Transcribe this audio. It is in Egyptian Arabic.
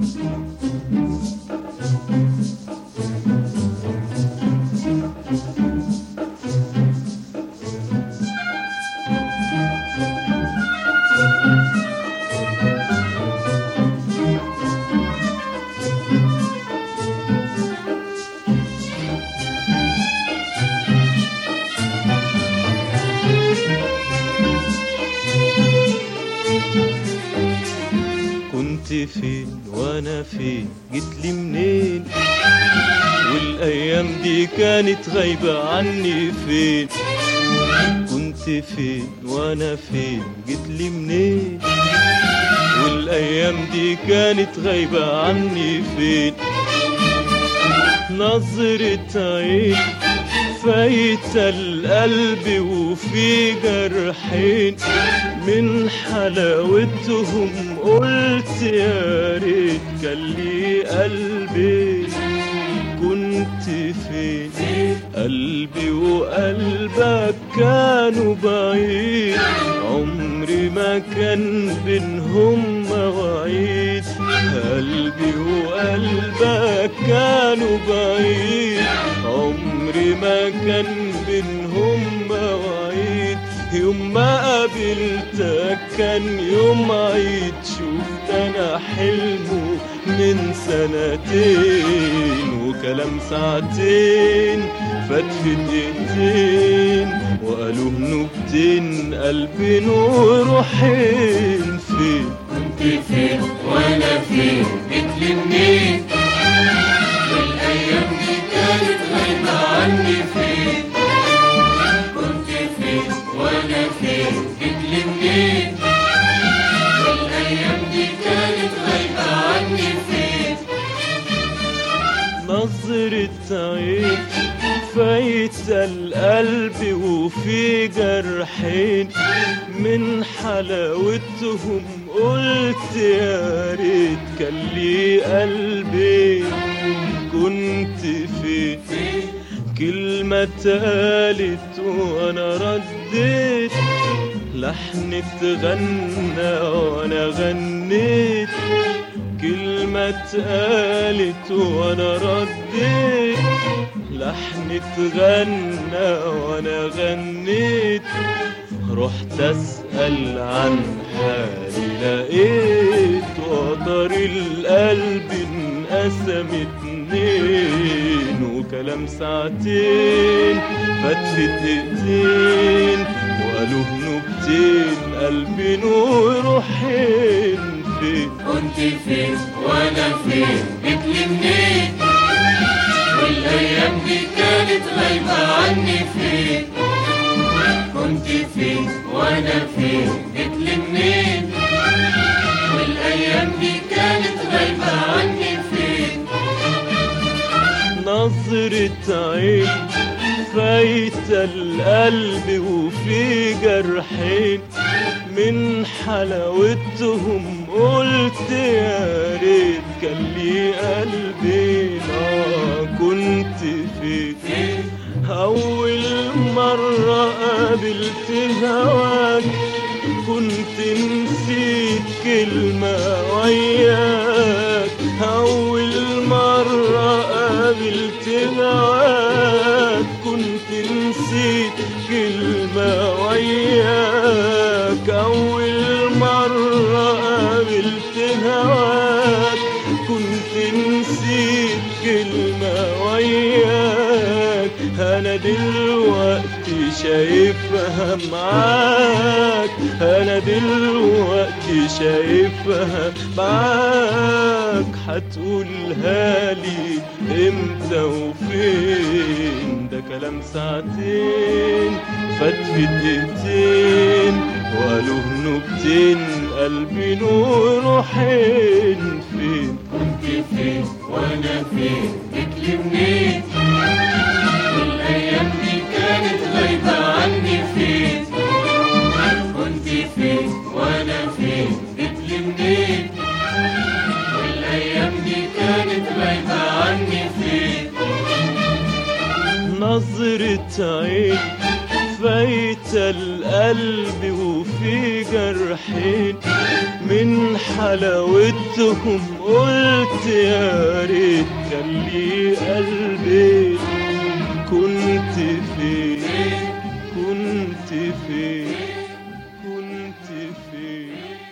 كنت فين وانا فين جيت لي منين والايام دي كانت غايبة عني فين كنت فين وانا فين جيت لي منين والايام دي كانت غايبة عني فين نظرة عين فايتة القلب وفي جرحين من حلاوتهم قلت يا ريت كان لي قلبي كنت فين قلبي وقلبك كانوا بعيد عمري ما كان بينهم مواعيد قلبي وقلبك كانوا بعيد عمري ما كان بينهم مواعيد يوم ما قابلتك كان يوم عيد شفت انا حلمه من سنتين وكلام ساعتين فات في دقيقتين وقالوا نكتين قلبي وروحين فين كنت فين وانا فين جيت لي منين والايام دي كانت غايبة عني فين كنت فين وانا فين جيت لي منين والايام دي كانت غايبة عني فين نظرة عين فايتة القلب وفي جرحين من حلاوتهم قلت يا ريت كان لي قلبي كنت فين كلمة اتقالت وانا رديت لحن اتغنى وانا غنيت كلمة اتقالت وانا رديت لحن اتغنى وانا غنيت رحت اسأل عن حالي لقيت وتر القلب انقسم اتنين وكلام ساعتين فات في دقيقتين وقالوا نكتين قلبي نور روحين فين كنت فين وانا فين جيت لي منين والايام دي كانت غايبة عني فين كنت فين وانا فين جيت لي منين والايام دي كانت غايبة عني فين نظرة عين فايتة القلب وفي جرحين من حلاوتهم قلت يا ريت كان لي قلبي آه كنت فين أول مرة قابلت هواك كنت نسيت كلمة وياك أول مرة قابلت هواك كنت نسيت كلمة وياك أول مرة قابلت هواك كنت نسيت كلمة وياك أنا دلوقتي شايفها معاك أنا دلوقتي شايفها معاك هتقولها لي امتى وفين ده كلام ساعتين فات في دقيقتين وقالوا نكتين قلبي نور روحين فين كنت فين وانا فين جيت لي منين والايام دي كانت غايبة عني فين كنت فين وانا فين جيت لي منين والايام دي كانت غايبة عني فين نظرة عين فايتة القلب وفي جرحين من حلاوتهم قلت يا ريت كان لي قلبي كنت فين كنت فين كنت فين